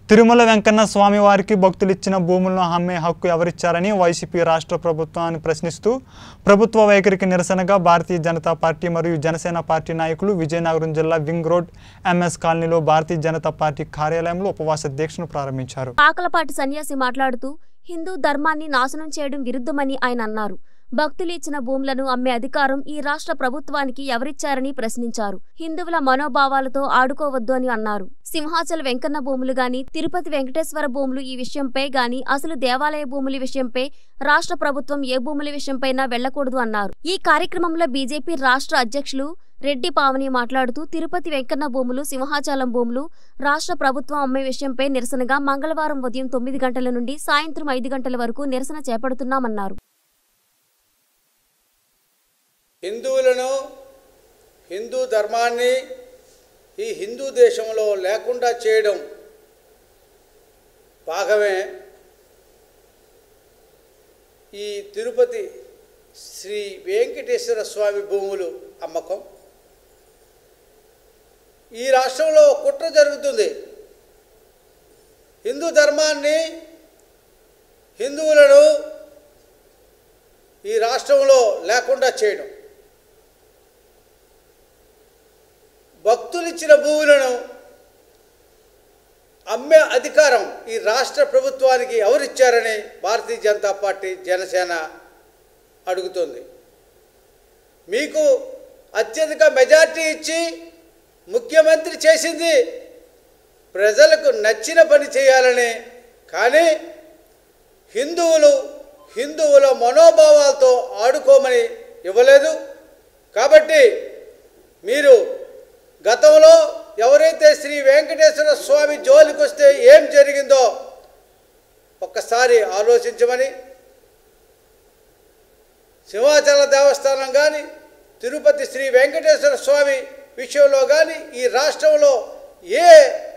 తిరుమల వెంకన్న స్వామి వారికి భక్తులిచ్చిన భూములను అమ్మే హక్కు ఎవరిచ్చారని వైసీపీ రాష్ట్ర ప్రభుత్వాన్ని ప్రశ్నిస్తూ ప్రభుత్వ వైఖరికి నిరసనగా భారతీయ జనతా పార్టీ మరియు జనసేన పార్టీ నాయకులు విజయనగరం జిల్లా వింగ్ రోడ్ ఎంఎస్ కాలనీలో భారతీయ జనతా పార్టీ కార్యాలయంలో ఉపవాస దీక్షను ప్రారంభించారు పాకలపాటి సన్యాసి మాట్లాడుతూ హిందూ ధర్మాన్ని నాశనం చేయడం విరుద్ధమని ఆయన అన్నారు భక్తులు ఇచ్చిన భూములను అమ్మే అధికారం ఈ రాష్ట్ర ప్రభుత్వానికి ఎవరిచ్చారని ప్రశ్నించారు హిందువుల మనోభావాలతో ఆడుకోవద్దు అని అన్నారు సింహాచల్ వెంకన్న భూములు గాని తిరుపతి వెంకటేశ్వర భూములు ఈ విషయంపై గాని అసలు దేవాలయ భూముల విషయంపై రాష్ట్ర ప్రభుత్వం ఏ భూముల విషయంపైనా వెళ్లకూడదు అన్నారు ఈ కార్యక్రమంలో బీజేపీ రాష్ట్ర అధ్యక్షులు రెడ్డి పావని మాట్లాడుతూ తిరుపతి వెంకన్న భూములు సింహాచలం భూములు రాష్ట్ర ప్రభుత్వం అమ్మే విషయంపై నిరసనగా మంగళవారం ఉదయం తొమ్మిది గంటల నుండి సాయంత్రం ఐదు గంటల వరకు నిరసన చేపడుతున్నామన్నారు హిందువులను హిందూ ధర్మాన్ని ఈ హిందూ దేశంలో లేకుండా చేయడం భాగమే ఈ తిరుపతి శ్రీ వెంకటేశ్వర స్వామి భూములు అమ్మకం ఈ రాష్ట్రంలో ఒక కుట్ర జరుగుతుంది హిందూ ధర్మాన్ని హిందువులను ఈ రాష్ట్రంలో లేకుండా చేయడం భక్తులిచ్చిన భూములను అమ్మే అధికారం ఈ రాష్ట్ర ప్రభుత్వానికి ఎవరిచ్చారని భారతీయ జనతా పార్టీ జనసేన అడుగుతుంది మీకు అత్యధిక మెజార్టీ ఇచ్చి ముఖ్యమంత్రి చేసింది ప్రజలకు నచ్చిన పని చేయాలని కానీ హిందువులు హిందువుల మనోభావాలతో ఆడుకోమని ఇవ్వలేదు కాబట్టి మీరు గతంలో ఎవరైతే శ్రీ వెంకటేశ్వర స్వామి జోలికి వస్తే ఏం జరిగిందో ఒక్కసారి ఆలోచించమని సింహాచల దేవస్థానం కానీ తిరుపతి శ్రీ వెంకటేశ్వర స్వామి విషయంలో కానీ ఈ రాష్ట్రంలో ఏ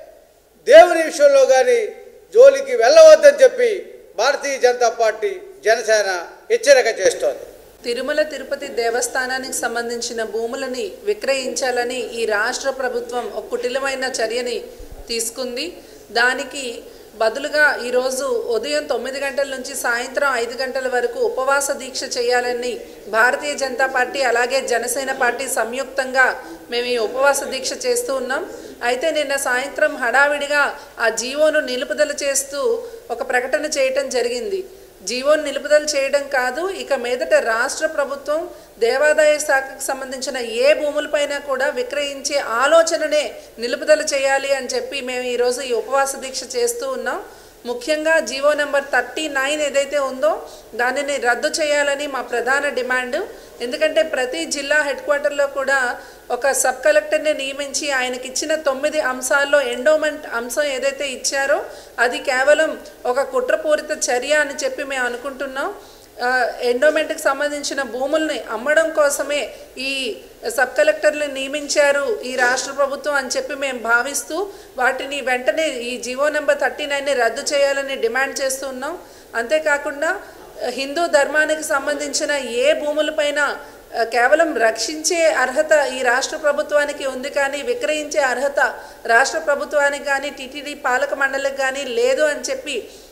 దేవుని విషయంలో కానీ జోలికి వెళ్ళవద్దని చెప్పి భారతీయ జనతా పార్టీ జనసేన హెచ్చరిక చేస్తోంది తిరుమల తిరుపతి దేవస్థానానికి సంబంధించిన భూములని విక్రయించాలని ఈ రాష్ట్ర ప్రభుత్వం ఒక కుటిలమైన చర్యని తీసుకుంది దానికి బదులుగా ఈరోజు ఉదయం తొమ్మిది గంటల నుంచి సాయంత్రం ఐదు గంటల వరకు ఉపవాస దీక్ష చేయాలని భారతీయ జనతా పార్టీ అలాగే జనసేన పార్టీ సంయుక్తంగా మేము ఈ ఉపవాస దీక్ష చేస్తూ ఉన్నాం అయితే నిన్న సాయంత్రం హడావిడిగా ఆ జీవోను నిలుపుదల చేస్తూ ఒక ప్రకటన చేయటం జరిగింది జీవోను నిలుపుదల చేయడం కాదు ఇక మీదట రాష్ట్ర ప్రభుత్వం దేవాదాయ శాఖకు సంబంధించిన ఏ భూములపైన కూడా విక్రయించే ఆలోచననే నిలుపుదల చేయాలి అని చెప్పి మేము ఈరోజు ఈ ఉపవాస దీక్ష చేస్తూ ఉన్నాం ముఖ్యంగా జీవో నెంబర్ థర్టీ నైన్ ఏదైతే ఉందో దానిని రద్దు చేయాలని మా ప్రధాన డిమాండ్ ఎందుకంటే ప్రతి జిల్లా హెడ్ క్వార్టర్లో కూడా ఒక సబ్ కలెక్టర్ని నియమించి ఆయనకి ఇచ్చిన తొమ్మిది అంశాల్లో ఎండోమెంట్ అంశం ఏదైతే ఇచ్చారో అది కేవలం ఒక కుట్రపూరిత చర్య అని చెప్పి మేము అనుకుంటున్నాం ఆ, ఎండోమెంట్కి సంబంధించిన భూముల్ని అమ్మడం కోసమే ఈ సబ్ కలెక్టర్ని నియమించారు ఈ రాష్ట్ర ప్రభుత్వం అని చెప్పి మేము భావిస్తూ వాటిని వెంటనే ఈ జీవో నెంబర్ థర్టీ నైన్ని రద్దు చేయాలని డిమాండ్ చేస్తున్నాం అంతేకాకుండా హిందూ ధర్మానికి సంబంధించిన ఏ భూములపైన ఆ, కేవలం రక్షించే అర్హత ఈ రాష్ట్ర ప్రభుత్వానికి ఉంది కానీ విక్రయించే అర్హత రాష్ట్ర ప్రభుత్వానికి కానీ టీటీడీ పాలక మండలికి కానీ లేదు అని చెప్పి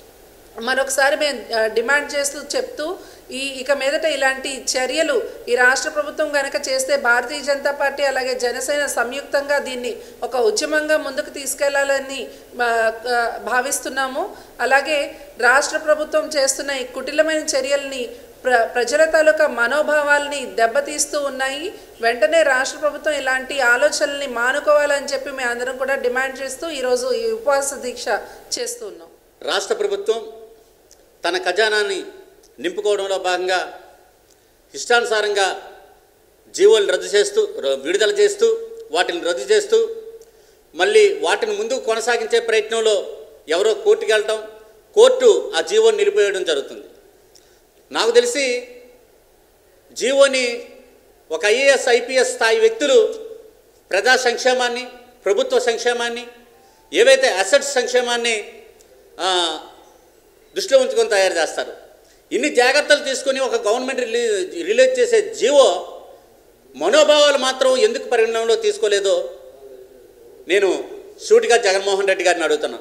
మరొకసారి మేము ఆ, డిమాండ్ చేస్తూ చెప్తూ ఈ ఇక మీదట ఇలాంటి చర్యలు ఈ రాష్ట్ర ప్రభుత్వం కనుక చేస్తే భారతీయ జనతా పార్టీ అలాగే జనసేన సంయుక్తంగా దీన్ని ఒక ఉద్యమంగా ముందుకు తీసుకెళ్లాలని ఆ, ఆ, భావిస్తున్నాము అలాగే రాష్ట్ర ప్రభుత్వం చేస్తున్న ఈ కుటిలమైన చర్యల్ని ప్ర ప్రజల తాలూకా మనోభావాల్ని దెబ్బతీస్తూ ఉన్నాయి వెంటనే రాష్ట్ర ప్రభుత్వం ఇలాంటి ఆలోచనల్ని మానుకోవాలని చెప్పి మేము అందరం కూడా డిమాండ్ చేస్తూ ఈరోజు ఈ ఉపవాస దీక్ష చేస్తూ ఉన్నాం రాష్ట్ర ప్రభుత్వం తన ఖజానాన్ని నింపుకోవడంలో భాగంగా ఇష్టానుసారంగా జీవోలు రద్దు చేస్తూ ర- విడుదల చేస్తూ వాటిని రద్దు చేస్తూ మళ్ళీ వాటిని ముందుకు కొనసాగించే ప్రయత్నంలో ఎవరో కోర్టుకి వెళ్ళటం కోర్టు ఆ జీవోని నిలిపేయడం జరుగుతుంది నాకు తెలిసి జీవోని ఒక ఐఏఎస్ ఐపీఎస్ స్థాయి వ్యక్తులు ప్రజా సంక్షేమాన్ని ప్రభుత్వ సంక్షేమాన్ని ఏవైతే అసెట్స్ సంక్షేమాన్ని ఆ, దృష్టిలో ఉంచుకొని తయారు చేస్తారు ఇన్ని జాగ్రత్తలు తీసుకొని ఒక గవర్నమెంట్ రిలీ రిలీజ్ చేసే జీవో మనోభావాలు మాత్రం ఎందుకు పరిగణనలో తీసుకోలేదో నేను సూటిగా జగన్మోహన్ రెడ్డి గారిని అడుగుతున్నాను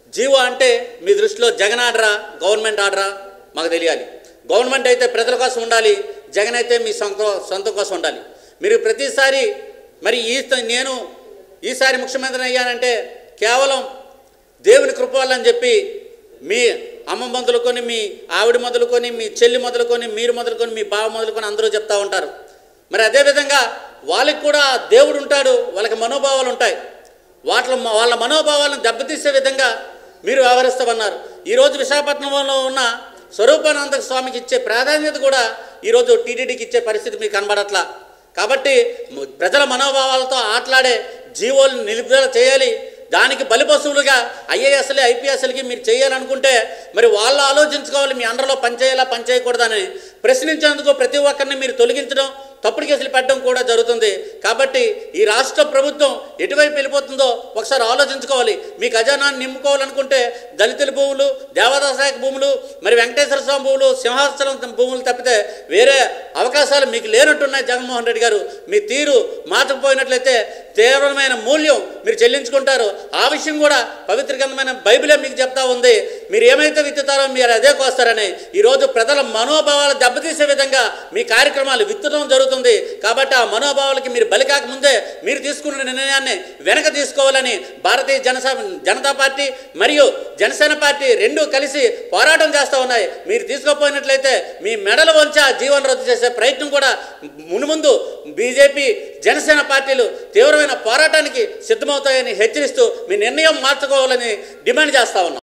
జీవో అంటే మీ దృష్టిలో జగన్ ఆర్డరా గవర్నమెంట్ ఆర్డరా మాకు తెలియాలి గవర్నమెంట్ అయితే ప్రజల కోసం ఉండాలి జగన్ అయితే మీ సొంత సొంతం కోసం ఉండాలి మీరు ప్రతిసారి మరి ఈ నేను ఈసారి ముఖ్యమంత్రి అయ్యానంటే కేవలం దేవుని కృప వల్ల అని చెప్పి మీ అమ్మ మొదలుకొని మీ ఆవిడ మొదలుకొని మీ చెల్లి మొదలుకొని మీరు మొదలుకొని మీ బావ మొదలుకొని అందరూ చెప్తా ఉంటారు మరి అదేవిధంగా వాళ్ళకి కూడా దేవుడు ఉంటాడు వాళ్ళకి మనోభావాలు ఉంటాయి వాటి వాళ్ళ మనోభావాలను దెబ్బతీసే విధంగా మీరు వ్యవహరిస్తామన్నారు ఈరోజు విశాఖపట్నంలో ఉన్న స్వరూపానంద స్వామికి ఇచ్చే ప్రాధాన్యత కూడా ఈరోజు టీటీడీకి ఇచ్చే పరిస్థితి మీకు కనబడట్లా కాబట్టి మ- ప్రజల మనోభావాలతో ఆటలాడే జీవోలు నిలుపుదల చేయాలి దానికి బలిపశువులుగా ఐఏఎస్లు ఐపీఎస్లకి మీరు చేయాలనుకుంటే మరి వాళ్ళు ఆలోచించుకోవాలి మీ అండర్లో పనిచేయాలా పనిచేయకూడదని ప్రశ్నించేందుకు ప్రతి ఒక్కరిని మీరు తొలగించడం తప్పుడు కేసులు పెట్టడం కూడా జరుగుతుంది కాబట్టి ఈ రాష్ట్ర ప్రభుత్వం ఎటువైపు వెళ్ళిపోతుందో ఒకసారి ఆలోచించుకోవాలి మీ ఖజానాన్ని నింపుకోవాలనుకుంటే దళితుల భూములు దేవాదాయ భూములు మరి వెంకటేశ్వర స్వామి భూములు సింహాచలం భూములు తప్పితే వేరే అవకాశాలు మీకు లేనట్టున్నాయి జగన్మోహన్ రెడ్డి గారు మీ తీరు మార్చకపోయినట్లయితే తీవ్రమైన మూల్యం మీరు చెల్లించుకుంటారు ఆ విషయం కూడా పవిత్ర గ్రంథమైన బైబిలే మీకు చెప్తా ఉంది మీరు ఏమైతే విత్తుతారో మీరు అదే కోస్తారని ఈరోజు ప్రజల మనోభావాలు దెబ్బతీసే విధంగా మీ కార్యక్రమాలు విత్తడం జరుగుతుంది కాబట్టి ఆ మనోభావాలకి మీరు బలి కాకముందే మీరు తీసుకున్న నిర్ణయాన్ని వెనక తీసుకోవాలని భారతీయ జనసా జనతా పార్టీ మరియు జనసేన పార్టీ రెండూ కలిసి పోరాటం చేస్తూ ఉన్నాయి మీరు తీసుకోపోయినట్లయితే మీ మెడలు వంచి ఆ జీవన రద్దు చేసే ప్రయత్నం కూడా మునుముందు బీజేపీ జనసేన పార్టీలు తీవ్రమైన పోరాటానికి సిద్ధమవుతాయని హెచ్చరిస్తూ మీ నిర్ణయం మార్చుకోవాలని డిమాండ్ చేస్తా ఉన్నాం